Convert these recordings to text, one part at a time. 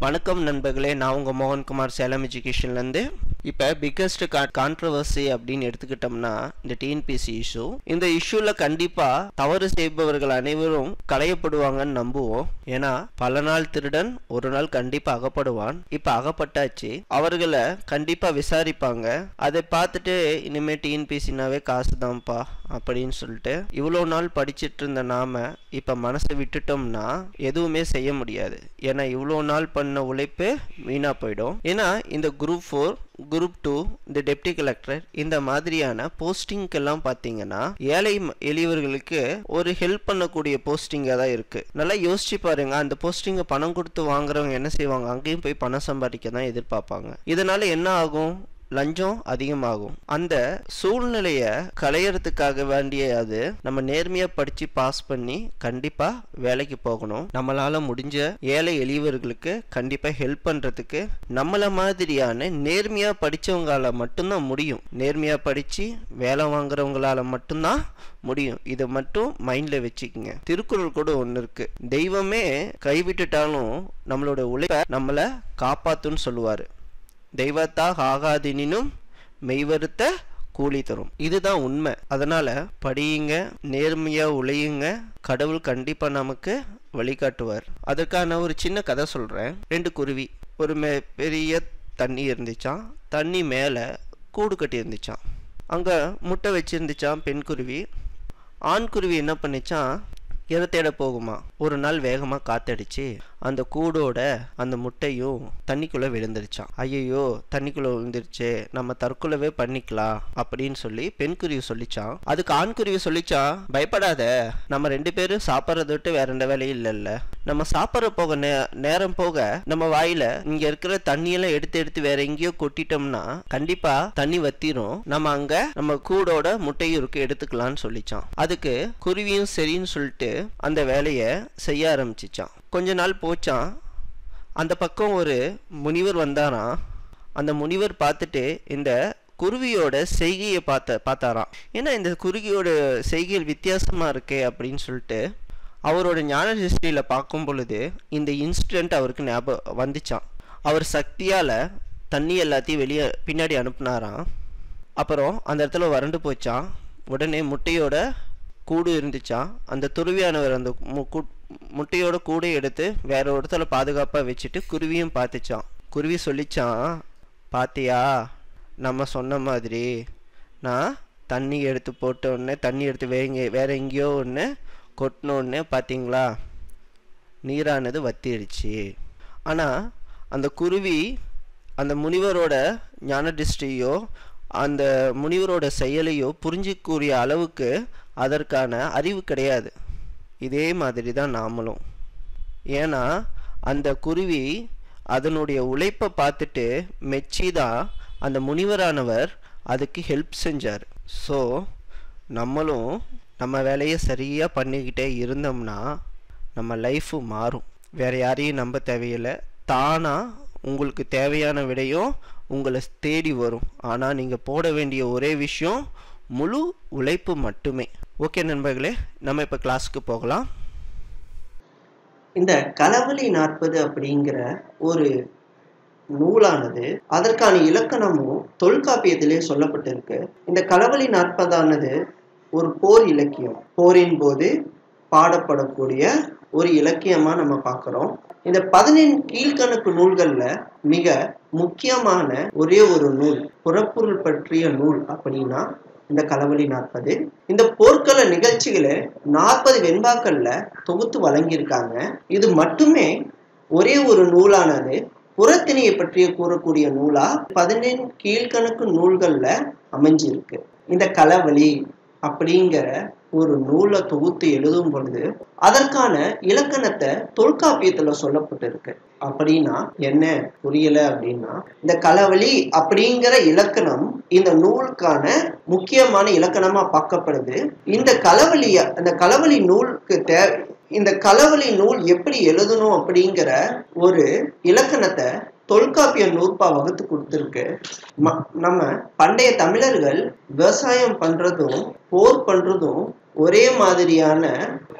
வணக்கம் நண்பர்களே நான் உங்கள் மோகன்குமார் சேலம் எஜுகேஷன்லேருந்து இப்போ பிக்கஸ்ட் கான்ட்ரவர்சி அப்படின்னு எடுத்துக்கிட்டோம்னா இந்த டிஎன்பிசி இஷ்யூ இந்த இஷ்யூவில் கண்டிப்பாக தவறு செய்பவர்கள் அனைவரும் களையப்படுவாங்கன்னு நம்புவோம் ஏன்னா பல நாள் திருடன் ஒரு நாள் கண்டிப்பாக அகப்படுவான் இப்போ அகப்பட்டாச்சு அவர்களை கண்டிப்பாக விசாரிப்பாங்க அதை பார்த்துட்டு இனிமேல் டிஎன்பிசினாவே காசு தான்ப்பா அப்படின்னு சொல்லிட்டு இவ்வளோ நாள் படிச்சிட்டு இருந்த நாம இப்போ மனசை விட்டுட்டோம்னா எதுவுமே செய்ய முடியாது ஏன்னா இவ்வளோ நாள் பண்ண உழைப்பு வீணாக போயிடும் ஏன்னா இந்த குரூப் ஃபோர் குரூப் டூ இந்த டெப்டி கலெக்டர் இந்த மாதிரியான போஸ்டிங்க்கெல்லாம் பார்த்தீங்கன்னா ஏழை ம- எளியவர்களுக்கு ஒரு ஹெல்ப் பண்ணக்கூடிய போஸ்டிங்காக தான் இருக்கு நல்லா யோசிச்சு பாருங்க அந்த போஸ்டிங்கை பணம் கொடுத்து வாங்குறவங்க என்ன செய்வாங்க அங்கேயும் போய் பணம் சம்பாதிக்க தான் எதிர்பார்ப்பாங்க இதனால என்ன ஆகும் லஞ்சம் அதிகமாகும் அந்த சூழ்நிலையை களையறதுக்காக வேண்டிய அது நம்ம நேர்மையா படிச்சு பாஸ் பண்ணி கண்டிப்பா வேலைக்கு போகணும் நம்மளால முடிஞ்ச ஏழை எளியவர்களுக்கு கண்டிப்பா ஹெல்ப் பண்றதுக்கு நம்மள மாதிரியான நேர்மையா படிச்சவங்களால மட்டும்தான் முடியும் நேர்மையா படிச்சு வேலை வாங்குறவங்களால மட்டும்தான் முடியும் இதை மட்டும் மைண்ட்ல வச்சுக்கோங்க திருக்குறள் கூட ஒன்று இருக்கு தெய்வமே கைவிட்டுட்டாலும் நம்மளோட உழைப்பை நம்மளை காப்பாத்துன்னு சொல்லுவாரு தெய்வத்தாக ஆகாதினும் மெய்வருத்த கூலி தரும் இதுதான் உண்மை அதனால படியுங்க நேர்மையா உழையுங்க கடவுள் கண்டிப்பா நமக்கு வழிகாட்டுவார் அதற்கான ஒரு சின்ன கதை சொல்றேன் ரெண்டு குருவி ஒரு மே பெரிய தண்ணி இருந்துச்சாம் தண்ணி மேலே கூடு கட்டி இருந்துச்சாம் அங்க முட்டை வச்சிருந்துச்சாம் பெண் குருவி ஆண் குருவி என்ன பண்ணுச்சான் இரை தேட போகுமா ஒரு நாள் வேகமா காத்தடிச்சு அந்த கூடோட அந்த முட்டையும் தண்ணிக்குள்ள விழுந்துருச்சான் ஐயோ தண்ணிக்குள்ள விழுந்துருச்சு நம்ம தற்கொலைவே பண்ணிக்கலாம் அப்படின்னு சொல்லி பெண் குருவி சொல்லிச்சான் அதுக்கு ஆண் குருவி சொல்லிச்சான் பயப்படாத நம்ம ரெண்டு பேரும் சாப்பிட்றத விட்டு வேற எந்த வேலையும் இல்லைல்ல நம்ம சாப்பிட்ற போக நே நேரம் போக நம்ம வாயில இங்க இருக்கிற தண்ணியெல்லாம் எடுத்து எடுத்து வேற எங்கேயோ கொட்டிட்டோம்னா கண்டிப்பா தண்ணி வத்திரும் நம்ம அங்க நம்ம கூடோட முட்டையும் இருக்கு எடுத்துக்கலாம்னு சொல்லிச்சான் அதுக்கு குருவியும் சரின்னு சொல்லிட்டு அந்த வேலையை செய்ய ஆரம்பிச்சிச்சான் கொஞ்ச நாள் போச்சான் அந்த பக்கம் ஒரு முனிவர் வந்தாராம் அந்த முனிவர் பார்த்துட்டு இந்த குருவியோட செய்கையை பார்த்த பார்த்தாராம் ஏன்னா இந்த குருவியோட செய்கைகள் வித்தியாசமா இருக்கே அப்படின்னு சொல்லிட்டு அவரோட ஞான ஹிஸ்டரியில் பார்க்கும் பொழுது இந்த இன்சிடெண்ட் அவருக்கு ஞாபகம் வந்துச்சான் அவர் சக்தியால் தண்ணி எல்லாத்தையும் வெளியே பின்னாடி அனுப்புனாராம் அப்புறம் அந்த இடத்துல வறண்டு போச்சான் உடனே முட்டையோட கூடு இருந்துச்சான் அந்த துருவியானவர் அந்த மு- கூ- முட்டையோட கூடை எடுத்து வேற ஒரு இடத்துல பாதுகாப்பாக வச்சுட்டு குருவியும் பார்த்துச்சான் குருவி சொல்லிச்சான் பாத்தியா நம்ம சொன்ன மாதிரி நான் தண்ணி எடுத்து போட்ட உடனே தண்ணி எடுத்து வேங்க வேற எங்கேயோ ஒன்று கொட்டின உடனே பார்த்தீங்களா நீரானது வத்திடுச்சு ஆனால் அந்த குருவி அந்த முனிவரோட ஞான திருஷ்டியோ அந்த முனிவரோட செயலையோ புரிஞ்சிக்கூடிய அளவுக்கு அதற்கான அறிவு கிடையாது இதே மாதிரி தான் நாமளும் ஏன்னா அந்த குருவி அதனுடைய உழைப்பை பார்த்துட்டு மெச்சி தான் அந்த முனிவரானவர் அதுக்கு ஹெல்ப் செஞ்சார் ஸோ நம்மளும் நம்ம வேலையை சரியாக பண்ணிக்கிட்டே இருந்தோம்னா நம்ம லைஃபு மாறும் வேறு யாரையும் நம்ப தேவையில்லை தானாக உங்களுக்கு தேவையான விடையும் உங்களை தேடி வரும் ஆனால் நீங்கள் போட வேண்டிய ஒரே விஷயம் முழு உழைப்பு மட்டுமே ஓகே நண்பர்களே நம்ம இப்போ கிளாஸுக்கு போகலாம் இந்த களவழி நாற்பது அப்படிங்கிற ஒரு நூலானது அதற்கான இலக்கணமும் தொல்காப்பியத்திலே சொல்லப்பட்டிருக்கு இந்த களவழி நாற்பதானது ஒரு போர் இலக்கியம் போரின் போது பாடப்படக்கூடிய ஒரு இலக்கியமா நம்ம பார்க்கிறோம் இந்த பதினெண் கீழ்கணக்கு நூல்கள்ல மிக முக்கியமான ஒரே ஒரு நூல் புறப்பொருள் பற்றிய நூல் அப்படின்னா இந்த களவழி நாற்பது இந்த போர்க்கள நிகழ்ச்சிகளை நாற்பது வெண்பாக்கள்ல தொகுத்து வழங்கியிருக்காங்க இது மட்டுமே ஒரே ஒரு நூலானது புறத்திணையை பற்றிய கூறக்கூடிய நூலா பதினெண் கீழ்கணக்கு நூல்கள்ல அமைஞ்சிருக்கு இந்த களவழி அப்படிங்கிற ஒரு நூலை தொகுத்து எழுதும் பொழுது அதற்கான இலக்கணத்தை தொல்காப்பியத்துல சொல்லப்பட்டிருக்கு அப்படின்னா என்ன புரியல அப்படின்னா இந்த களவழி அப்படிங்கிற இலக்கணம் இந்த நூலுக்கான முக்கியமான இலக்கணமா பார்க்கப்படுது இந்த களவழிய அந்த களவழி நூலுக்கு தே இந்த களவழி நூல் எப்படி எழுதணும் அப்படிங்கிற ஒரு இலக்கணத்தை தொல்காப்பிய நூற்பா வகுத்து கொடுத்துருக்கு ம- நம்ம பண்டைய தமிழர்கள் விவசாயம் பண்றதும் போர் பண்றதும் ஒரே மாதிரியான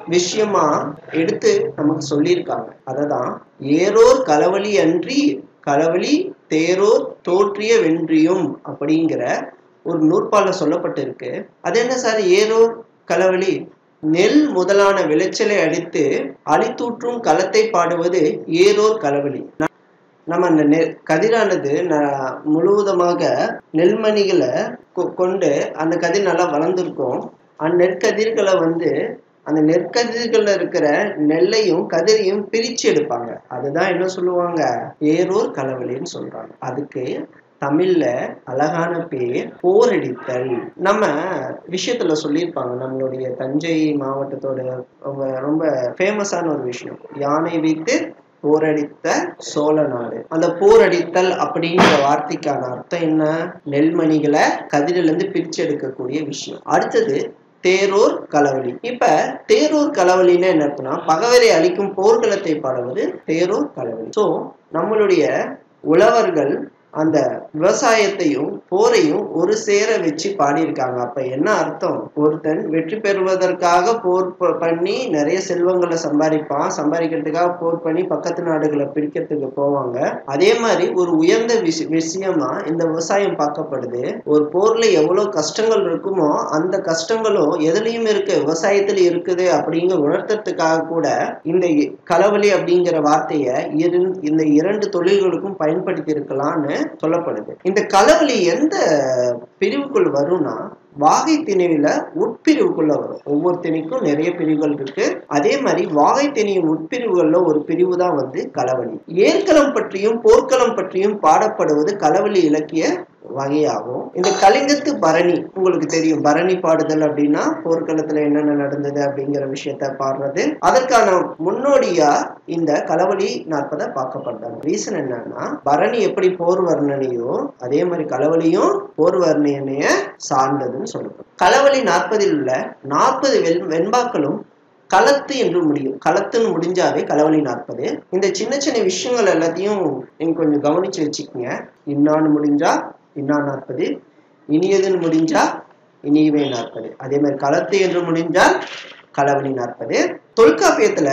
விஷயமா எடுத்து நமக்கு சொல்லியிருக்காங்க அததான் ஏரோர் களவழி அன்றி களவழி தேரோர் தோற்றிய வென்றியும் அப்படிங்கிற ஒரு நூற்பால சொல்லப்பட்டிருக்கு அது என்ன சார் ஏரோர் களவழி நெல் முதலான விளைச்சலை அடித்து அழித்தூற்றும் களத்தை பாடுவது ஏரோர் களவழி நம்ம அந்த நெ கதிரானது ந முழுவதுமாக நெல்மணிகளை கொ- கொண்டு அந்த கதிர் நல்லா வளர்ந்துருக்கும் அந்த நெற்கதிர்களை வந்து அந்த நெற்கதிர்கள்ல இருக்கிற நெல்லையும் கதிரையும் பிரிச்சு எடுப்பாங்க அதுதான் என்ன சொல்லுவாங்க ஏரூர் களவழின்னு சொல்றாங்க அதுக்கு தமிழ்ல அழகான பேர் போரடித்தல் நம்ம விஷயத்துல சொல்லியிருப்பாங்க நம்மளுடைய தஞ்சை மாவட்டத்தோட ரொம்ப ரொம்ப ஃபேமஸான ஒரு விஷயம் யானை வைத்து போரடித்த சோழ நாடு அந்த போரடித்தல் அப்படிங்கிற வார்த்தைக்கான அர்த்தம் என்ன நெல்மணிகளை கதிரில இருந்து பிரிச்சு எடுக்கக்கூடிய விஷயம் அடுத்தது தேரூர் களவழி இப்ப தேரூர் களவழின்னா என்ன அர்த்தம்னா பகவரை அழிக்கும் போர்க்களத்தை பாடுவது தேரூர் களவழி சோ நம்மளுடைய உழவர்கள் அந்த விவசாயத்தையும் போரையும் ஒரு சேர வச்சு பாடியிருக்காங்க அப்ப என்ன அர்த்தம் ஒருத்தன் வெற்றி பெறுவதற்காக போர் ப- பண்ணி நிறைய செல்வங்களை சம்பாதிப்பான் சம்பாதிக்கிறதுக்காக போர் பண்ணி பக்கத்து நாடுகளை பிடிக்கிறதுக்கு போவாங்க அதே மாதிரி ஒரு உயர்ந்த விஷ விஷயமா இந்த விவசாயம் பார்க்கப்படுது ஒரு போர்ல எவ்வளவு கஷ்டங்கள் இருக்குமோ அந்த கஷ்டங்களும் எதுலயும் இருக்கு விவசாயத்துல இருக்குது அப்படிங்கிற உணர்த்தத்துக்காக கூட இந்த இ- களவழி அப்படிங்கிற வார்த்தையை இரு இந்த இரண்டு தொழில்களுக்கும் பயன்படுத்தி இருக்கலாம்னு சொல்லப்படுது இந்த களவழி எந்த பிரிவுக்குள் வரும்னா வாகை திணையில உட்பிரிவுக்குள்ள வரும் ஒவ்வொரு திணைக்கும் நிறைய பிரிவுகள் இருக்கு அதே மாதிரி வாகை திணையின் உட்பிரிவுகள்ல ஒரு பிரிவு தான் வந்து களவழி ஏற்களம் பற்றியும் போர்க்களம் பற்றியும் பாடப்படுவது களவழி இலக்கிய வகையாகும் இந்த கலிங்கத்து பரணி உங்களுக்கு தெரியும் பரணி பாடுதல் அப்படின்னா போர்க்களத்துல என்னென்ன நடந்தது அப்படிங்கிற விஷயத்த பாடுறது அதற்கான முன்னோடியா இந்த களவழி நாற்பதை பார்க்கப்படுறாங்க ரீசன் என்னன்னா பரணி எப்படி போர் வர்ணனையோ அதே மாதிரி களவழியும் போர் வர்ணனைய சார்ந்ததுன்னு சொல்லப்படும் களவழி நாற்பதில் உள்ள நாற்பது வெண் வெண்பாக்களும் களத்து என்று முடியும் களத்துன்னு முடிஞ்சாவே களவழி நாற்பது இந்த சின்ன சின்ன விஷயங்கள் எல்லாத்தையும் நீங்க கொஞ்சம் கவனிச்சு வச்சுக்கோங்க இன்னான்னு முடிஞ்சா இன்னா நாற்பது இனியதுன்னு முடிஞ்சா இனியவே நாற்பது அதே மாதிரி களத்து என்று முடிஞ்சால் களவழி நாற்பது தொல்காப்பியத்துல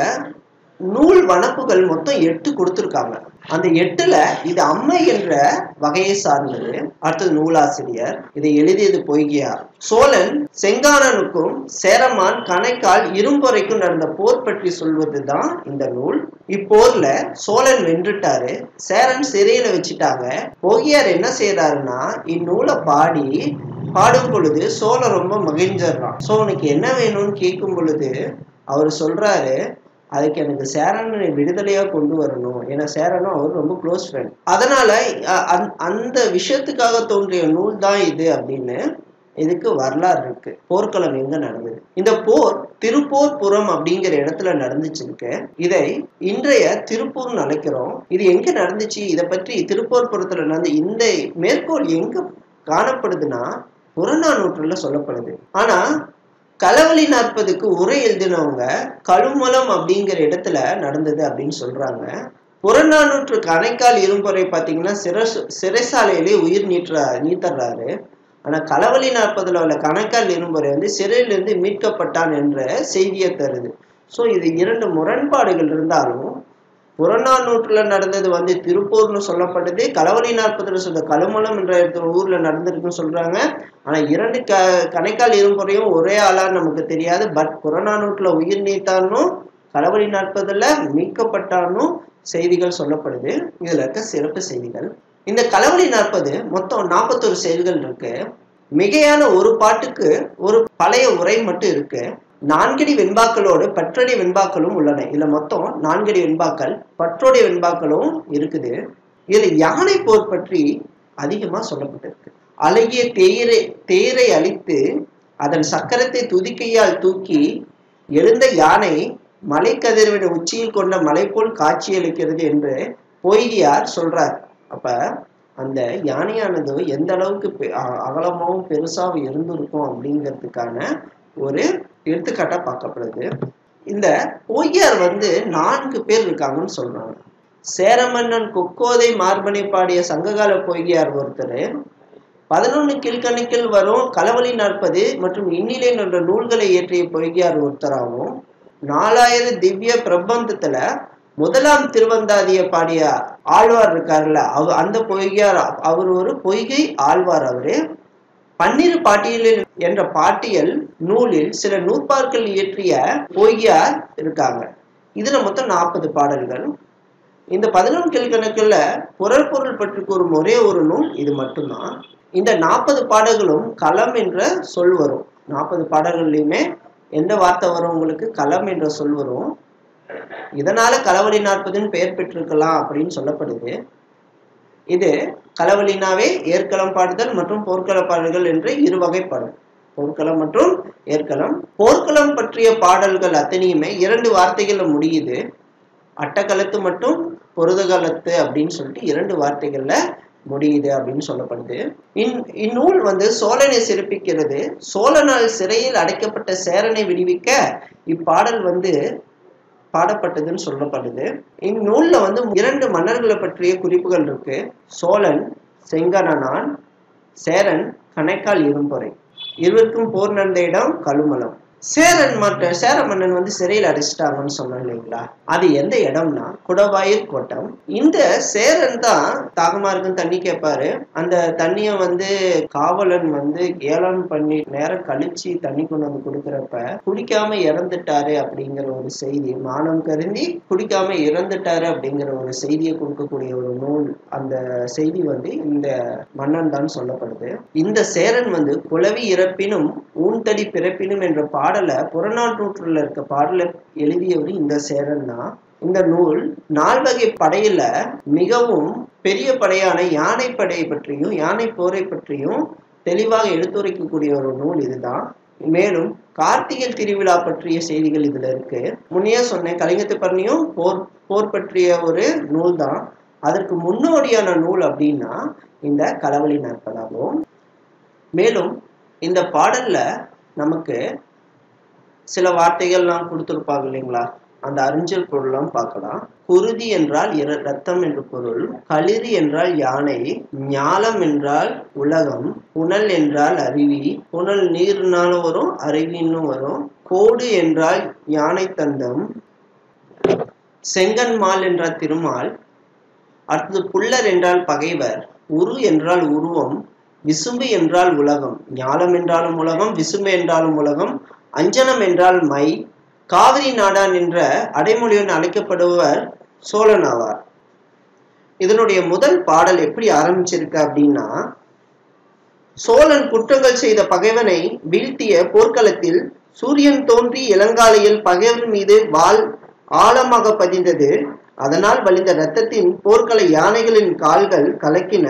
நூல் வனப்புகள் மொத்தம் எட்டு கொடுத்துருக்காங்க அந்த எட்டுல இது அம்மை என்ற வகையை சார்ந்தது அடுத்தது நூலாசிரியர் இதை எழுதியது பொய்கையார் சோழன் செங்கானனுக்கும் சேரமான் கணைக்கால் இரும்பொறைக்கும் நடந்த போர் பற்றி சொல்வதுதான் இந்த நூல் இப்போர்ல சோழன் வென்றுட்டாரு சேரன் சிறையில வச்சுட்டாங்க பொய்கையார் என்ன செய்யறாருன்னா இந்நூலை பாடி பாடும் பொழுது சோழன் ரொம்ப மகிழ்ந்துடுறான் சோ உனக்கு என்ன வேணும்னு கேட்கும் பொழுது அவர் சொல்றாரு அதுக்கு எனக்கு சேரனை விடுதலையா கொண்டு வரணும் ஏன்னா சேரனும் அவர் ரொம்ப க்ளோஸ் ஃப்ரெண்ட் அதனால அ- அந்த- அந்த விஷயத்துக்காக தோன்றிய நூல் தான் இது அப்படின்னு இதுக்கு வரலாறு இருக்கு போர்க்களம் எங்க நடந்தது இந்த போர் திருப்போர் புறம் அப்படிங்கிற இடத்துல நடந்துச்சிருக்கு இதை இன்றைய திருப்பூர்னு அழைக்கிறோம் இது எங்க நடந்துச்சு இதை பற்றி திருப்போர் புறத்துல நடந்து இந்த மேற்கோள் எங்க காணப்படுதுன்னா புறநானூற்றுல சொல்லப்படுது ஆனா களவழி நாற்பதுக்கு உரை எழுதினவங்க கழுமலம் அப்படிங்கிற இடத்துல நடந்தது அப்படின்னு சொல்றாங்க புறநானூற்று கணைக்கால் இரும்பொறை பார்த்தீங்கன்னா சிறை சிறைசாலையிலே உயிர் நீட்டுறா நீத்தர்றாரு ஆனா களவழி நாற்பதுல உள்ள கணைக்கால் இரும்பொறை வந்து சிறையிலிருந்து மீட்கப்பட்டான் என்ற செய்தியை தருது ஸோ இது இரண்டு முரண்பாடுகள் இருந்தாலும் புறநானூற்றுல நடந்தது வந்து திருப்பூர்னு சொல்லப்பட்டது களவழி நாற்பதுல சொல்ல கழுமலம் என்ற இடத்துல ஊர்ல நடந்திருக்குன்னு சொல்றாங்க ஆனா இரண்டு க கணைக்கால் இரும்புறையும் ஒரே ஆளா நமக்கு தெரியாது பட் புறநானூற்றுல உயிர் நீத்தானும் களவழி நாற்பதுல மீட்கப்பட்டானும் செய்திகள் சொல்லப்படுது இதுல இருக்க சிறப்பு செய்திகள் இந்த களவழி நாற்பது மொத்தம் நாற்பத்தொரு செயல்கள் இருக்கு மிகையான ஒரு பாட்டுக்கு ஒரு பழைய உரை மட்டும் இருக்கு நான்கடி வெண்பாக்களோடு பற்றடி வெண்பாக்களும் உள்ளன இதுல மொத்தம் நான்கடி வெண்பாக்கள் பற்றோடி வெண்பாக்களும் இருக்குது இதுல யானை போர் பற்றி அதிகமா சொல்லப்பட்டிருக்கு அழகிய தேரை தேரை அழித்து அதன் சக்கரத்தை துதிக்கையால் தூக்கி எழுந்த யானை மலைக்கதிர்வின் உச்சியில் கொண்ட மலை போல் காட்சியளிக்கிறது என்று பொய்கியார் சொல்றார் அப்ப அந்த யானையானது எந்த அளவுக்கு பெ- அ- அகலமாவும் பெருசாவும் இருந்திருக்கும் அப்படிங்கிறதுக்கான ஒரு எடுத்துக்காட்டா பார்க்கப்படுது இந்த பொய்யார் வந்து நான்கு பேர் இருக்காங்கன்னு சொல்றாங்க சேரமன்னன் கொக்கோதை மார்பனை பாடிய சங்ககால பொய்கையார் ஒருத்தர் பதினொன்னு கீழ்கணக்கில் வரும் களவழி நாற்பது மற்றும் இன்னிலேன் என்ற நூல்களை இயற்றிய பொய்கையார் ஒருத்தராகவும் நாலாயிரம் திவ்ய பிரபந்தத்துல முதலாம் திருவந்தாதிய பாடிய ஆழ்வார் இருக்காருல்ல அவ அந்த பொய்யார் அவர் ஒரு பொய்கை ஆழ்வார் அவரு பன்னிரு பாட்டியலில் என்ற பாட்டியல் நூலில் சில நூற்பார்கள் இயற்றிய பொய்யார் இருக்காங்க இதுல மொத்தம் நாற்பது பாடல்கள் இந்த பதினொன்று கீழ்கணக்குல புறல் பொருள் பற்றி கூறும் ஒரே ஒரு நூல் இது மட்டும்தான் இந்த நாற்பது பாடல்களும் களம் என்ற சொல் வரும் நாற்பது பாடல்கள்லையுமே எந்த வார்த்தை வரும் உங்களுக்கு களம் என்ற சொல் வரும் இதனால களவழி நாற்பதுன்னு பெயர் பெற்றிருக்கலாம் அப்படின்னு சொல்லப்படுது இது களவழினாவே ஏற்களம் பாடுதல் மற்றும் போர்க்கள பாடல்கள் என்று இரு வகைப்படும் போர்க்களம் மற்றும் ஏற்களம் போர்க்களம் பற்றிய பாடல்கள் அத்தனையுமே இரண்டு வார்த்தைகள்ல முடியுது அட்டக்களத்து மற்றும் பொருதுகளத்து அப்படின்னு சொல்லிட்டு இரண்டு வார்த்தைகள்ல முடியுது அப்படின்னு சொல்லப்படுது இந் இந்நூல் வந்து சோழனை சிறப்பிக்கிறது சோழனால் சிறையில் அடைக்கப்பட்ட சேரனை விடுவிக்க இப்பாடல் வந்து பாடப்பட்டதுன்னு சொல்லப்படுது இந்நூல்ல வந்து இரண்டு மன்னர்களை பற்றிய குறிப்புகள் இருக்கு சோழன் செங்கணனான் சேரன் கணைக்கால் இரும்பொறை இருவருக்கும் போர் நடந்த இடம் கழுமலம் சேரன் மற்றும் சேர மன்னன் வந்து சிறையில் அடைச்சிட்டாங்கன்னு சொன்னோம் இல்லைங்களா அது எந்த இடம்னா குடவாயில் கோட்டம் இந்த சேரன் தான் தாகமா இருக்குன்னு தண்ணி கேட்பாரு அந்த தண்ணிய வந்து காவலன் வந்து ஏலம் பண்ணி நேரம் கழிச்சு தண்ணி கொண்டு வந்து கொடுக்குறப்ப குடிக்காம இறந்துட்டாரு அப்படிங்கிற ஒரு செய்தி மானம் கருந்தி குடிக்காம இறந்துட்டாரு அப்படிங்கிற ஒரு செய்தியை கொடுக்கக்கூடிய ஒரு நூல் அந்த செய்தி வந்து இந்த மன்னன் தான் சொல்லப்படுது இந்த சேரன் வந்து குளவி இறப்பினும் ஊன்தடி பிறப்பினும் என்ற பாடலை புறநானூற்றுல இருக்க பாடலை எழுதியவர் இந்த சேரன் தான் இந்த நூல் நால்வகை படையில மிகவும் பெரிய படையான யானை படையை பற்றியும் யானை போரை பற்றியும் தெளிவாக எடுத்துரைக்கக்கூடிய ஒரு நூல் இதுதான் மேலும் கார்த்திகை திருவிழா பற்றிய செய்திகள் இதுல இருக்கு முன்னே சொன்னேன் கலிங்கத்து பரணியும் போர் போர் பற்றிய ஒரு நூல் தான் அதற்கு முன்னோடியான நூல் அப்படின்னா இந்த களவழி நாற்பதாகும் மேலும் இந்த பாடல்ல நமக்கு சில வார்த்தைகள்லாம் கொடுத்துருப்பாங்க இல்லைங்களா அந்த அறிஞ்சல் பொருள்லாம் பார்க்கலாம் குருதி என்றால் இர ரத்தம் என்று பொருள் களிறு என்றால் யானை ஞாலம் என்றால் உலகம் புனல் என்றால் அருவி புனல் நீர்னாலும் வரும் அருவின்னு வரும் கோடு என்றால் யானை தந்தம் செங்கன்மால் என்றால் திருமால் அடுத்தது புல்லர் என்றால் பகைவர் உரு என்றால் உருவம் விசும்பு என்றால் உலகம் ஞாலம் என்றாலும் உலகம் விசும்பு என்றாலும் உலகம் அஞ்சனம் என்றால் மை காவிரி நாடான் என்ற அடைமொழியுடன் அழைக்கப்படுவர் சோழன் ஆவார் இதனுடைய முதல் பாடல் எப்படி ஆரம்பிச்சிருக்கு அப்படின்னா சோழன் குற்றங்கள் செய்த பகைவனை வீழ்த்திய போர்க்களத்தில் சூரியன் தோன்றி இளங்காலையில் பகைவர் மீது வாள் ஆழமாக பதிந்தது அதனால் வழிந்த இரத்தத்தின் போர்க்கள யானைகளின் கால்கள் கலக்கின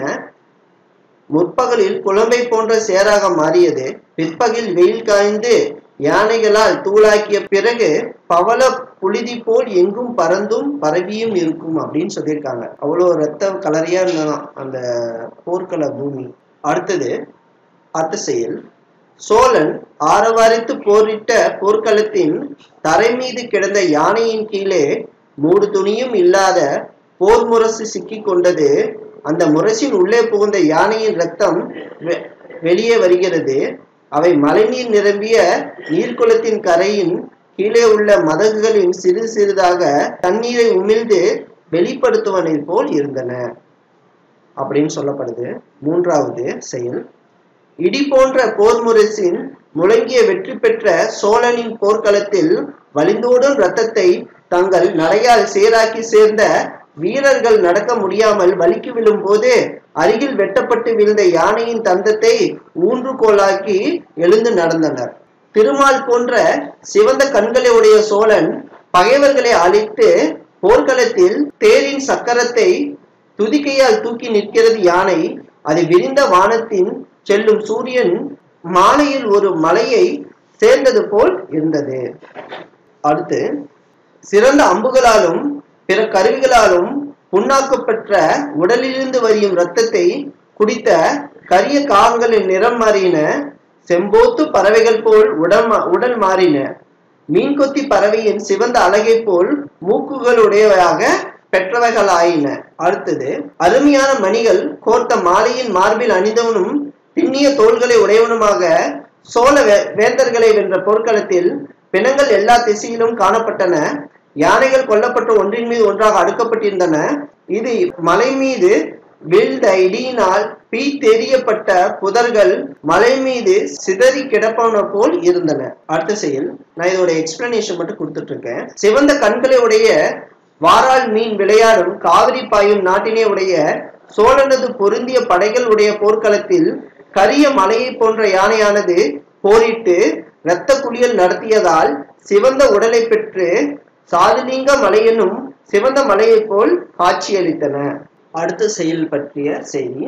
முற்பகலில் குழம்பை போன்ற சேராக மாறியது பிற்பகல் வெயில் காய்ந்து யானைகளால் தூளாக்கிய பிறகு பவள புழுதி போல் எங்கும் பறந்தும் பரவியும் இருக்கும் அப்படின்னு சொல்லியிருக்காங்க அவ்வளோ ரத்த கலரியா இருந்தாலும் அந்த போர்க்கள பூமி அடுத்தது அடுத்த செயல் சோழன் ஆரவாரித்து போரிட்ட போர்க்களத்தின் தரை மீது கிடந்த யானையின் கீழே மூடு துணியும் இல்லாத போர் முரசு சிக்கி கொண்டது அந்த முரசின் உள்ளே புகுந்த யானையின் ரத்தம் வெளியே வருகிறது அவை மழைநீர் நிரம்பிய நீர்க்குளத்தின் கரையின் கீழே உள்ள மதகுகளின் சிறு சிறிதாக தண்ணீரை உமிழ்ந்து வெளிப்படுத்துவனை போல் இருந்தன அப்படின்னு சொல்லப்படுது மூன்றாவது செயல் இடி போன்ற போர் முரசின் முழங்கிய வெற்றி பெற்ற சோழனின் போர்க்களத்தில் வலிந்தோடும் இரத்தத்தை தங்கள் நடையால் சேராக்கி சேர்ந்த வீரர்கள் நடக்க முடியாமல் வலிக்கு விழும் போது அருகில் வெட்டப்பட்டு விழுந்த யானையின் தந்தத்தை ஊன்றுகோலாக்கி எழுந்து நடந்தனர் திருமால் போன்ற சிவந்த கண்களை உடைய சோழன் பகைவர்களை அழித்து போர்க்களத்தில் தேரின் சக்கரத்தை துதிக்கையால் தூக்கி நிற்கிறது யானை அது விரிந்த வானத்தின் செல்லும் சூரியன் மாலையில் ஒரு மலையை சேர்ந்தது போல் இருந்தது அடுத்து சிறந்த அம்புகளாலும் பிற கருவிகளாலும் புண்ணாக்கப்பட்ட உடலிலிருந்து வரியும் இரத்தத்தை குடித்த கரிய காகங்களின் நிறம் மாறின செம்போத்து பறவைகள் போல் உடல் உடல் மாறின மீன் கொத்தி பறவையின் சிவந்த அழகை போல் மூக்குகளுடையவையாக பெற்றவைகளாயின அடுத்தது அருமையான மணிகள் கோர்த்த மாலையின் மார்பில் அணிந்தவனும் பின்னிய தோள்களை உடையவனுமாக சோழ வே வேந்தர்களை வென்ற போர்க்களத்தில் பிணங்கள் எல்லா திசையிலும் காணப்பட்டன யானைகள் கொல்லப்பட்டு ஒன்றின் மீது ஒன்றாக அடுக்கப்பட்டிருந்தன இது மலை மீது விழுந்த இடியினால் பீ தெரியப்பட்ட புதர்கள் மலை மீது சிதறி கிடப்பன போல் இருந்தன அடுத்த செயல் நான் இதோட எக்ஸ்பிளனேஷன் மட்டும் கொடுத்துட்டு இருக்கேன் சிவந்த கண்களை உடைய வாரால் மீன் விளையாடும் காவிரி பாயும் நாட்டினை உடைய சோழனது பொருந்திய படைகள் உடைய போர்க்களத்தில் கரிய மலையை போன்ற யானையானது போரிட்டு இரத்த குளியல் நடத்தியதால் சிவந்த உடலை பெற்று சாதுலிங்க மலையெனும் சிவந்த மலையைப் போல் காட்சியளித்தன அடுத்த செயல் பற்றிய செய்தி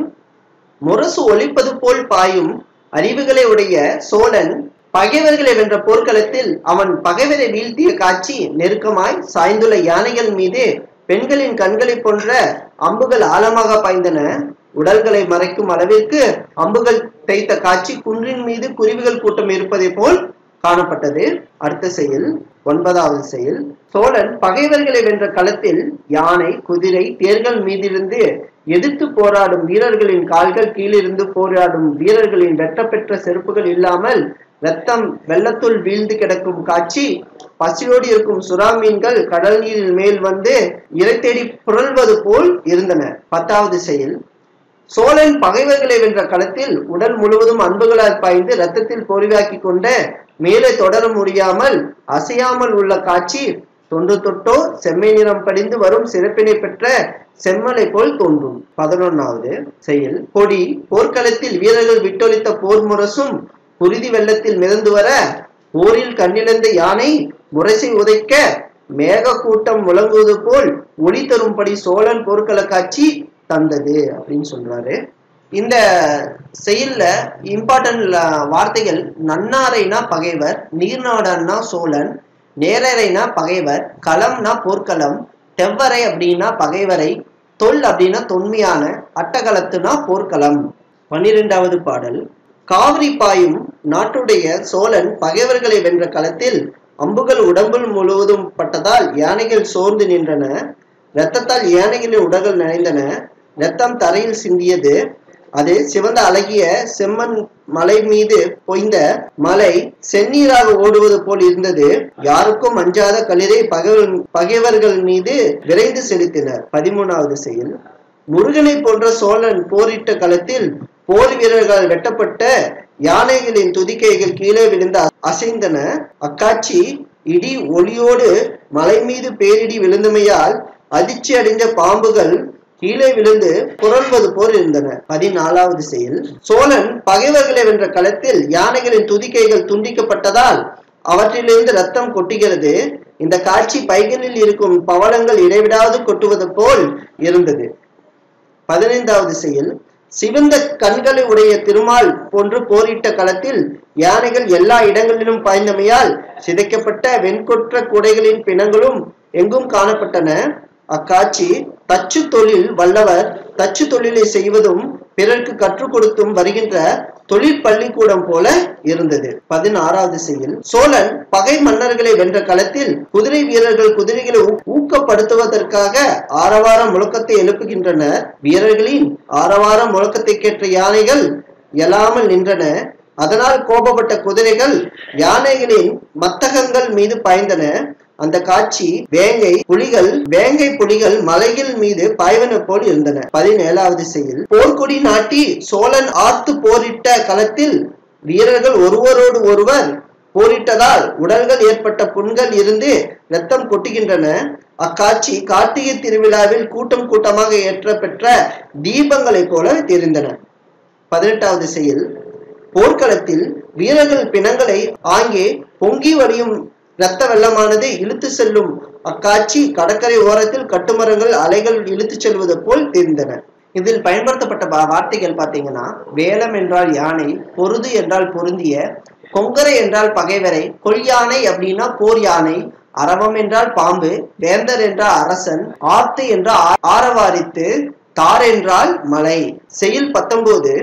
முரசு ஒலிப்பது போல் பாயும் அறிவுகளை உடைய சோழன் பகைவர்களை வென்ற போர்க்களத்தில் அவன் பகைவரை வீழ்த்திய காட்சி நெருக்கமாய் சாய்ந்துள்ள யானைகள் மீது பெண்களின் கண்களை போன்ற அம்புகள் ஆழமாக பாய்ந்தன உடல்களை மறைக்கும் அளவிற்கு அம்புகள் தைத்த காட்சி குன்றின் மீது குருவிகள் கூட்டம் இருப்பதை போல் காணப்பட்டது அடுத்த செயல் ஒன்பதாவது செயல் சோழன் பகைவர்களை வென்ற களத்தில் யானை குதிரை தேர்கள் மீதிருந்து எதிர்த்து போராடும் வீரர்களின் கால்கள் கீழிருந்து போராடும் வீரர்களின் வெட்டப்பெற்ற செருப்புகள் இல்லாமல் ரத்தம் வெள்ளத்துள் வீழ்ந்து கிடக்கும் காட்சி பசியோடு இருக்கும் சுறா மீன்கள் கடல் நீரில் மேல் வந்து இறை தேடி புரள்வது போல் இருந்தன பத்தாவது செயல் சோழன் பகைவர்களை வென்ற களத்தில் உடல் முழுவதும் அன்புகளால் பாய்ந்து ரத்தத்தில் பொறிவாக்கி கொண்ட மேலே தொடர முடியாமல் அசையாமல் உள்ள காட்சி தொன்று தொட்டோ செம்மை நிறம் படிந்து வரும் சிறப்பினை பெற்ற செம்மலை போல் தோன்றும் பதினொன்னாவது செயல் கொடி போர்க்களத்தில் வீரர்கள் விட்டொழித்த போர் முரசும் குருதி வெள்ளத்தில் மிதந்து வர போரில் கண்ணிழந்த யானை முரசை உதைக்க மேக கூட்டம் முழங்குவது போல் ஒளி தரும்படி சோழன் போர்க்கள காட்சி தந்தது அப்படின்னு சொல்றாரு இந்த செயல்ல இம்பார்ட்டன்ட் வார்த்தைகள் நன்னாரைனா பகைவர் நீர்நாடன்னா சோழன் நேரரைனா பகைவர் களம்னா போர்க்களம் தெவ்வரை அப்படின்னா பகைவரை தொல் அப்படின்னா தொன்மையான அட்டகளத்துனா போர்க்களம் பன்னிரெண்டாவது பாடல் காவிரி பாயும் நாட்டுடைய சோழன் பகைவர்களை வென்ற களத்தில் அம்புகள் உடம்புல் முழுவதும் பட்டதால் யானைகள் சோர்ந்து நின்றன இரத்தத்தால் யானைகளின் உடல்கள் நனைந்தன இரத்தம் தரையில் சிந்தியது அது சிவந்த அழகிய செம்மண் மலை மீது பொய்ந்த மலை செந்நீராக ஓடுவது போல் இருந்தது யாருக்கும் அஞ்சாத களிரை பகைவர் பகைவர்கள் மீது விரைந்து செலுத்தினர் பதிமூணாவது செயல் முருகனை போன்ற சோழன் போரிட்ட களத்தில் போர் வீரர்கள் வெட்டப்பட்ட யானைகளின் துதிக்கைகள் கீழே விழுந்து அசைந்தன அக்காட்சி இடி ஒளியோடு மலை மீது பேரிடி விழுந்தமையால் அதிர்ச்சி அடைந்த பாம்புகள் கீழே விழுந்து புரள்வது போல் இருந்தன பதினாலாவது செயல் சோழன் பகைவர்களை வென்ற களத்தில் யானைகளின் துதிக்கைகள் துண்டிக்கப்பட்டதால் அவற்றிலிருந்து ரத்தம் கொட்டுகிறது இந்த காட்சி பைகளில் இருக்கும் பவளங்கள் இடைவிடாது கொட்டுவது போல் இருந்தது பதினைந்தாவது செயல் சிவந்த கண்களை உடைய திருமால் போன்று போரிட்ட களத்தில் யானைகள் எல்லா இடங்களிலும் பாய்ந்தமையால் சிதைக்கப்பட்ட வெண்கொற்ற குடைகளின் பிணங்களும் எங்கும் காணப்பட்டன அக்காட்சி தச்சு தொழில் வல்லவர் தச்சு தொழிலை செய்வதும் பிறருக்கு கற்றுக் கொடுத்தும் வருகின்ற தொழில் பள்ளிக்கூடம் போல இருந்தது பதினாறாவது செயல் சோழன் பகை மன்னர்களை வென்ற களத்தில் குதிரை வீரர்கள் குதிரைகளை ஊக்கப்படுத்துவதற்காக ஆரவார முழக்கத்தை எழுப்புகின்றனர் வீரர்களின் ஆரவார முழக்கத்தை கேட்ட யானைகள் எழாமல் நின்றன அதனால் கோபப்பட்ட குதிரைகள் யானைகளின் மத்தகங்கள் மீது பாய்ந்தன அந்த காட்சி வேங்கை புலிகள் வேங்கை புலிகள் மலைகள் மீது பாய்வன போல் இருந்தன பதினேழாவது செயல் போர்க்கொடி நாட்டி சோழன் ஆத்து போரிட்ட களத்தில் வீரர்கள் ஒருவரோடு ஒருவர் போரிட்டதால் உடல்கள் ஏற்பட்ட புண்கள் இருந்து ரத்தம் கொட்டுகின்றன அக்காட்சி கார்த்திகை திருவிழாவில் கூட்டம் கூட்டமாக ஏற்ற பெற்ற தீபங்களைப் போல தெரிந்தன பதினெட்டாவது செயல் போர்க்களத்தில் வீரர்கள் பிணங்களை ஆங்கே பொங்கி வடியும் இரத்த வெள்ளமானது இழுத்து செல்லும் அக்காட்சி கடற்கரை ஓரத்தில் கட்டுமரங்கள் அலைகள் இழுத்து செல்வது போல் தெரிந்தன இதில் பயன்படுத்தப்பட்ட வார்த்தைகள் பார்த்தீங்கன்னா வேலம் என்றால் யானை பொருது என்றால் பொருந்திய கொங்கரை என்றால் பகைவரை கொல் யானை அப்படின்னா போர் யானை அரவம் என்றால் பாம்பு வேந்தர் என்றால் அரசன் ஆத்து என்றால் ஆரவாரித்து தார் என்றால் மலை செயல் பத்தொன்பது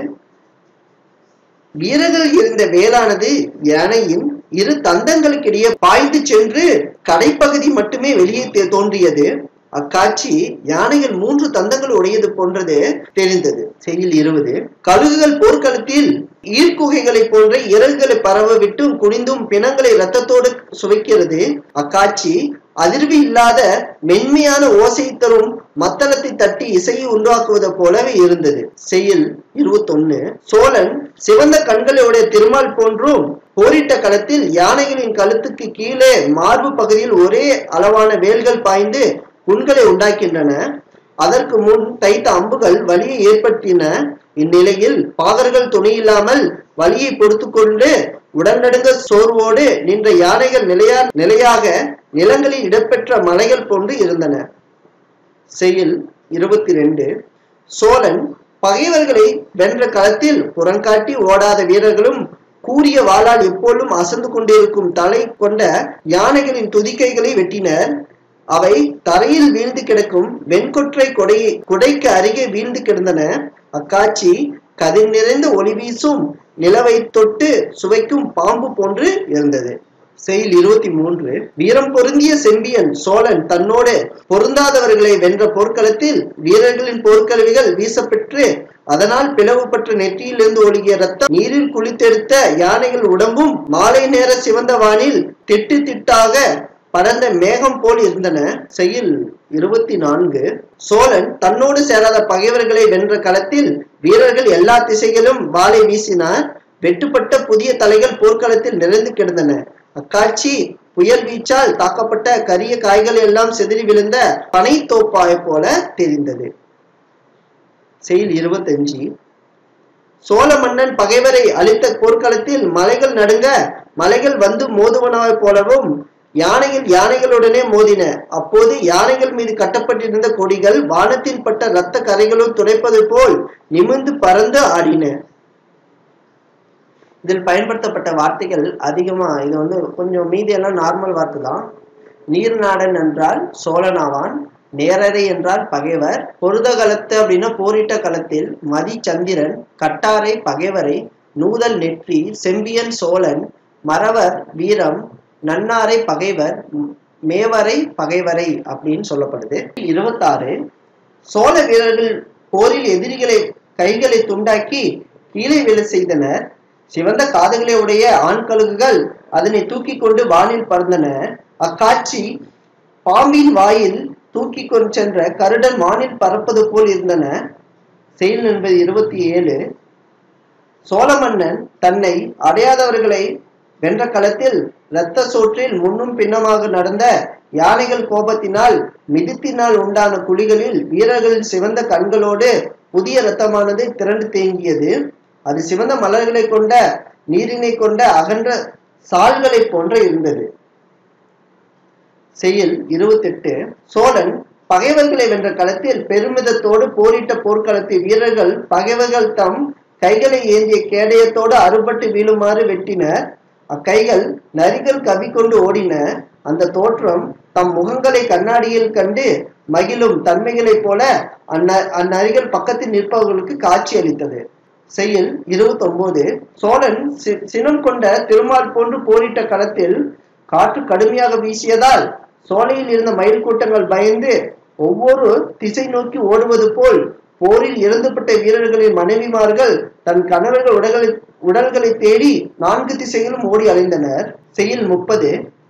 வீரர்கள் இருந்த வேளானது யானையின் இரு தந்தங்களுக்கிடையே பாய்ந்து சென்று கடைப்பகுதி மட்டுமே வெளியே தோன்றியது அக்காட்சி யானைகள் மூன்று தந்தங்கள் உடையது போன்றது தெரிந்தது செய்யில் இருபது கழுகுகள் போர்க்களத்தில் ஈர்க்குகைகளை போன்ற இறகுகளை பரவ விட்டும் குனிந்தும் பிணங்களை இரத்தத்தோடு சுவைக்கிறது அக்காட்சி அதிர்வு இல்லாத மென்மையான ஓசை தரும் மத்தளத்தை தட்டி இசையை உண்டாக்குவது போலவே இருந்தது செயல் இருபத்தொன்னு சோழன் சிவந்த கண்களுடைய திருமால் போன்றும் போரிட்ட களத்தில் யானைகளின் கழுத்துக்கு கீழே மார்பு பகுதியில் ஒரே அளவான வேல்கள் பாய்ந்து புண்களை உண்டாக்கின்றன அதற்கு முன் தைத்த அம்புகள் வலியை ஏற்படுத்தின இந்நிலையில் பாகர்கள் துணையில்லாமல் வலியை பொறுத்து கொண்டு உடனடுங்க சோர்வோடு நின்ற யானைகள் நிலையா நிலையாக நிலங்களில் இடம்பெற்ற மலைகள் போன்று இருந்தன செயல் இருபத்தி ரெண்டு சோழன் பகைவர்களை வென்ற களத்தில் புறங்காட்டி ஓடாத வீரர்களும் கூறிய வாளால் எப்போதும் அசந்து கொண்டிருக்கும் தலை கொண்ட யானைகளின் துதிக்கைகளை வெட்டினர் அவை தரையில் வீழ்ந்து கிடக்கும் வெண்கொற்றை கொடை குடைக்கு அருகே வீழ்ந்து கிடந்தன அக்காட்சி கதிர் நிறைந்த ஒளி வீசும் நிலவை தொட்டு சுவைக்கும் பாம்பு போன்று இருந்தது செயல் இருபத்தி மூன்று வீரம் பொருந்திய செம்பியன் சோழன் தன்னோடு பொருந்தாதவர்களை வென்ற போர்க்களத்தில் வீரர்களின் போர்க்கருவிகள் வீசப்பெற்று அதனால் பிளவுபட்ட நெற்றியிலிருந்து ஒழுகிய ரத்தம் நீரில் குளித்தெடுத்த யானைகள் உடம்பும் மாலை நேர சிவந்த வானில் திட்டு திட்டாக பறந்த மேகம் போல் இருந்தன செயல் இருபத்தி நான்கு சோழன் தன்னோடு சேராத பகைவர்களை வென்ற களத்தில் வீரர்கள் எல்லா திசைகளும் வாளை வீசினார் வெட்டுப்பட்ட புதிய தலைகள் போர்க்களத்தில் நிறைந்து கிடந்தன அக்காட்சி புயல் வீச்சால் தாக்கப்பட்ட கரிய காய்கள் எல்லாம் சிதறி விழுந்த பனை தோப்பாய போல தெரிந்தது செயல் இருபத்தஞ்சு சோழ மன்னன் பகைவரை அழித்த போர்க்களத்தில் மலைகள் நடுங்க மலைகள் வந்து மோதுவனவை போலவும் யானைகள் யானைகளுடனே மோதின அப்போது யானைகள் மீது கட்டப்பட்டிருந்த கொடிகள் வானத்தில் பட்ட இரத்த கரைகளும் துடைப்பது போல் நிமிர்ந்து பறந்து ஆடின இதில் பயன்படுத்தப்பட்ட வார்த்தைகள் அதிகமா இது வந்து கொஞ்சம் மீதியெல்லாம் நார்மல் வார்த்தை தான் நீர்நாடன் என்றால் சோழனாவான் நேரரை என்றால் பகைவர் பொருத களத்து அப்படின்னா போரிட்ட களத்தில் மதி சந்திரன் கட்டாரை பகைவரை நூதல் நெற்றி செம்பியன் சோழன் மறவர் வீரம் நன்னாரை பகைவர் மேவரை பகைவரை அப்படின்னு சொல்லப்படுது இருபத்தாறு சோழ வீரர்கள் போரில் எதிரிகளை கைகளை துண்டாக்கி கீழே விழ செய்தனர் சிவந்த காதுகளை உடைய ஆண் கழுகுகள் அதனை தூக்கி கொண்டு வானில் பறந்தன அக்காட்சி பாம்பின் வாயில் தூக்கி கொண்டு சென்ற கருடன் வானில் பறப்பது போல் இருந்தன செயல் என்பது இருபத்தி ஏழு சோழ மன்னன் தன்னை அடையாதவர்களை வென்ற களத்தில் இரத்த சோற்றில் முன்னும் பின்னமாக நடந்த யானைகள் கோபத்தினால் மிதித்தினால் உண்டான குழிகளில் வீரர்களின் சிவந்த கண்களோடு புதிய இரத்தமானது திரண்டு தேங்கியது அது சிவந்த மலர்களை கொண்ட நீரினை கொண்ட அகன்ற சால்களை போன்ற இருந்தது செயல் இருபத்தெட்டு சோழன் பகைவர்களை வென்ற களத்தில் பெருமிதத்தோடு போரிட்ட போர்க்களத்து வீரர்கள் பகைவர்கள் தம் கைகளை ஏந்திய கேடயத்தோடு அறுபட்டு வீழுமாறு வெட்டினர் அக்கைகள் நரிகள் கவி கொண்டு ஓடின அந்த தோற்றம் தம் முகங்களை கண்ணாடியில் கண்டு மகிழும் தன்மைகளைப் போல அந்ந அந்நரிகள் பக்கத்தில் நிற்பவர்களுக்கு காட்சி அளித்தது செயல் இருபத்தி ஒன்பது சோழன் சினம் கொண்ட திருமால் போன்று போரிட்ட களத்தில் காற்று கடுமையாக வீசியதால் சோலையில் இருந்த மயில் கூட்டங்கள் பயந்து ஒவ்வொரு திசை நோக்கி ஓடுவது போல் போரில் இறந்துபட்ட வீரர்களின் மனைவிமார்கள் தன் கணவர்கள் உடல்களை உடல்களை தேடி நான்கு திசைகளும் ஓடி அலைந்தனர் செயல் முப்பது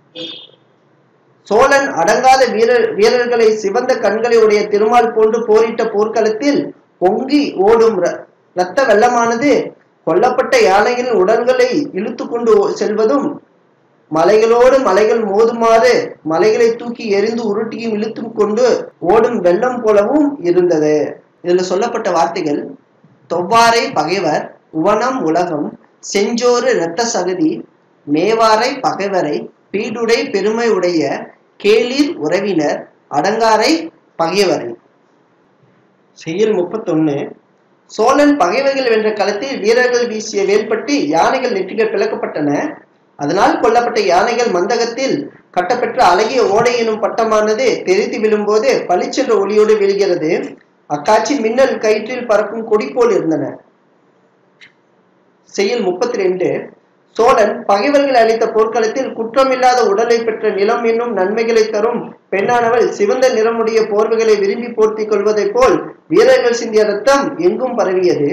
சோழன் அடங்காத வீரர் வீரர்களை சிவந்த கண்களை உடைய திருமால் போன்று போரிட்ட போர்க்களத்தில் பொங்கி ஓடும் இரத்த வெள்ளமானது கொல்லப்பட்ட யானைகளின் உடல்களை இழுத்து கொண்டு செல்வதும் மலைகளோடு மலைகள் மோதுமாறு மலைகளை தூக்கி எரிந்து உருட்டியும் இழுத்தும் கொண்டு ஓடும் வெள்ளம் போலவும் இருந்தது இதுல சொல்லப்பட்ட வார்த்தைகள் தொவ்வாரை பகைவர் உவனம் உலகம் செஞ்சோறு இரத்த சகதி மேவாரை பகைவரை பீடுடை பெருமை உடைய கேளிர் உறவினர் அடங்காரை பகைவரை செயல் முப்பத்தொன்னு சோழன் பகைவர்கள் வென்ற களத்தில் வீரர்கள் வீசிய வேல்பட்டு யானைகள் நெற்றிகள் பிளக்கப்பட்டன அதனால் கொல்லப்பட்ட யானைகள் மந்தகத்தில் கட்டப்பெற்ற அழகிய ஓடை எனும் பட்டமானது தெரித்து விழும்போது பளிச்சென்ற ஒளியோடு விழுகிறது அக்காட்சி மின்னல் கயிற்றில் பறக்கும் கொடி போல் இருந்தன செயல் முப்பத்தி ரெண்டு சோழன் பகைவர்கள் அளித்த போர்க்களத்தில் குற்றமில்லாத உடலை பெற்ற நிலம் என்னும் நன்மைகளை தரும் பெண்ணானவள் சிவந்த நிறமுடைய போர்வைகளை விரும்பி போர்த்திக் கொள்வதைப் போல் வீரர்கள் சிந்திய ரத்தம் எங்கும் பரவியது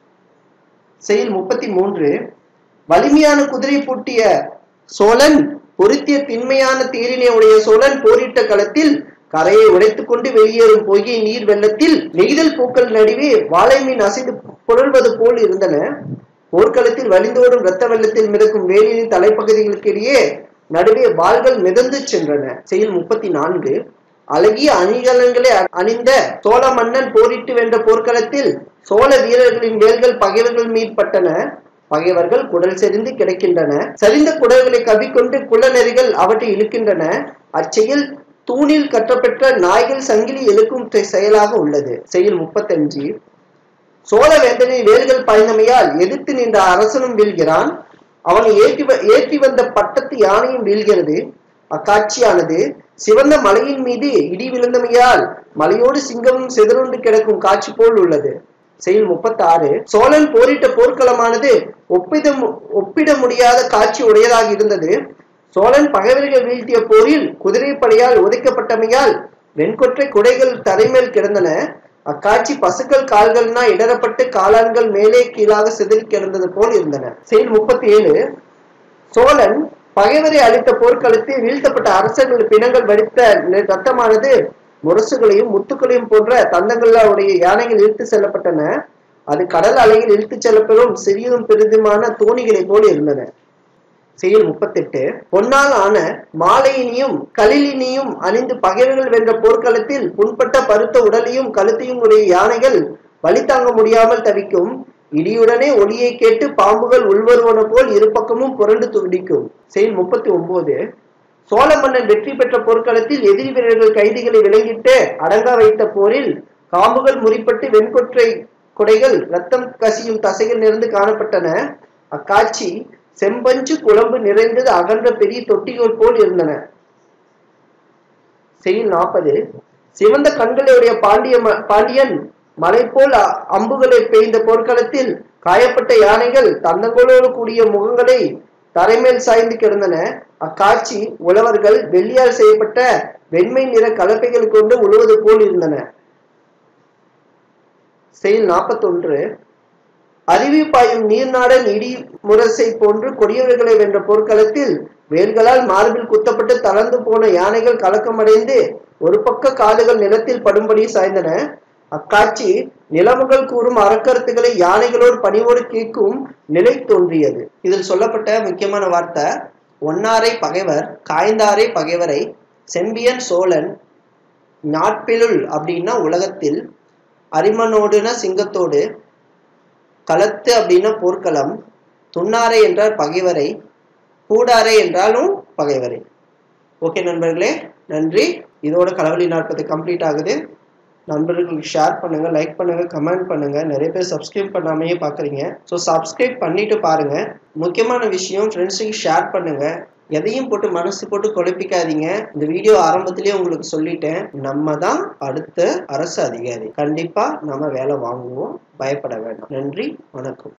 செயல் முப்பத்தி மூன்று வலிமையான குதிரை பூட்டிய சோழன் பொருத்திய திண்மையான தேரினை உடைய சோழன் போரிட்ட களத்தில் கரையை உடைத்துக் கொண்டு வெளியேறும் பொய்கை நீர் வெள்ளத்தில் நெய்தல் பூக்கள் நடுவே வாழை மீன் அசைந்து புரள்வது போல் இருந்தன போர்க்களத்தில் வழிந்தோடும் இரத்த வெள்ளத்தில் மிதக்கும் வேலியின் தலைப்பகுதிகளுக்கு இடையே நடுவே வாள்கள் மிதந்து சென்றன செயல் முப்பத்தி நான்கு அழகிய அணிகலன்களை அணிந்த சோழ மன்னன் போரிட்டு வென்ற போர்க்களத்தில் சோழ வீரர்களின் வேல்கள் பகைவர்கள் மீட்பட்டன பகைவர்கள் குடல் செறிந்து கிடக்கின்றன சரிந்த குடல்களை கவிக்கொண்டு குளநெறிகள் அவற்றை இழுக்கின்றன அச்செயல் தூணில் கட்டப்பெற்ற நாய்கள் சங்கிலி இழுக்கும் செயலாக உள்ளது செயல் முப்பத்தஞ்சு சோழ வேந்தனின் வேல்கள் பாய்ந்தமையால் எதிர்த்து நின்ற அரசனும் வீழ்கிறான் அவனை ஏற்றி ஏற்றி வந்த பட்டத்து யானையும் வீழ்கிறது அக்காட்சியானது சிவந்த மலையின் மீது இடி விழுந்தமையால் மலையோடு சிங்கமும் சிதறுண்டு கிடக்கும் காட்சி போல் உள்ளது செயல் முப்பத்தி ஆறு சோழன் போரிட்ட போர்க்களமானது ஒப்பிட ஒப்பிட முடியாத காட்சி உடையதாக இருந்தது சோழன் பகைவர்கள் வீழ்த்திய போரில் குதிரைப்படையால் உதைக்கப்பட்டமையால் வெண்கொற்றை குடைகள் தரைமேல் கிடந்தன அக்காட்சி பசுக்கள் கால்கள்னா இடரப்பட்டு காளான்கள் மேலே கீழாக சிதறி கிடந்தது போல் இருந்தன செயல் முப்பத்தி ஏழு சோழன் பகைவரை அளித்த போர்க்களத்தில் வீழ்த்தப்பட்ட அரசர்கள் பிணங்கள் வடித்த ரத்தமானது முரசுகளையும் முத்துக்களையும் போன்ற தந்தங்களுடைய யானைகள் இழுத்து செல்லப்பட்டன அது கடல் அலையில் இழுத்துச் செல்லப்பெறும் சிறியதும் பெரிதுமான தோணிகளை போல் இருந்தன செயல் முப்பத்தெட்டு பொன்னால் ஆன மாலையினியும் கலிலினியும் அணிந்து பகைவர்கள் வென்ற போர்க்களத்தில் புண்பட்ட பருத்த உடலையும் கழுத்தையும் உடைய யானைகள் வழி தாங்க முடியாமல் தவிக்கும் இடியுடனே ஒளியை கேட்டு பாம்புகள் உள்வருவன போல் இரு பக்கமும் புரண்டு துடிக்கும் செயல் முப்பத்தி ஒன்பது சோழ மன்னன் வெற்றி பெற்ற போர்க்களத்தில் எதிரி வீரர்கள் கைதிகளை விலங்கிட்டு அடங்க வைத்த போரில் காம்புகள் முறிப்பட்டு வெண்கொற்றை குடைகள் ரத்தம் கசியும் தசைகள் நிறைந்து காணப்பட்டன அக்காட்சி செம்பஞ்சு குழம்பு நிறைந்தது அகன்ற பெரிய தொட்டிகள் போல் இருந்தன செயல் நாற்பது சிவந்த கண்களுடைய பாண்டிய பாண்டியன் மலை போல் அம்புகளை பெய்ந்த போர்க்களத்தில் காயப்பட்ட யானைகள் தந்தங்களோடு கூடிய முகங்களை தரைமேல் சாய்ந்து கிடந்தன அக்காட்சி உழவர்கள் வெள்ளியால் செய்யப்பட்ட வெண்மை நிற கலப்பைகள் கொண்டு உழுவது போல் இருந்தன செயல் நாற்பத்தொன்று அருவி பாயும் நீர்நாடன் இடி முரசை போன்று கொடியவர்களை வென்ற போர்க்களத்தில் வேல்களால் மார்பில் குத்தப்பட்டு தளர்ந்து போன யானைகள் கலக்கமடைந்து ஒரு பக்க காதுகள் நிலத்தில் படும்படி சாய்ந்தன அக்காட்சி நிலமுகள் கூறும் அறக்கருத்துக்களை யானைகளோடு பணிவோடு கேட்கும் நிலை தோன்றியது இதில் சொல்லப்பட்ட முக்கியமான வார்த்தை ஒன்னாரை பகைவர் காய்ந்தாரை பகைவரை செம்பியன் சோழன் நாட்பிலுள் அப்படின்னா உலகத்தில் அரிமனோடுன சிங்கத்தோடு களத்து அப்படின்னா போர்க்களம் துண்ணாரை என்றால் பகைவரை கூடாரை என்றாலும் பகைவரை ஓகே நண்பர்களே நன்றி இதோட களவழி நாற்பது கம்ப்ளீட் ஆகுது நண்பர்களுக்கு ஷேர் பண்ணுங்க லைக் பண்ணுங்க கமெண்ட் பண்ணுங்க நிறைய பேர் சப்ஸ்கிரைப் பண்ணாமையே பார்க்குறீங்க ஸோ சப்ஸ்கிரைப் பண்ணிட்டு பாருங்க முக்கியமான விஷயம் ஃப்ரெண்ட்ஸுக்கு ஷேர் பண்ணுங்க எதையும் போட்டு மனசு போட்டு குழப்பிக்காதீங்க இந்த வீடியோ ஆரம்பத்திலேயே உங்களுக்கு சொல்லிட்டேன் நம்ம தான் அடுத்த அரசு அதிகாரி கண்டிப்பா நம்ம வேலை வாங்குவோம் பயப்பட வேண்டாம் நன்றி வணக்கம்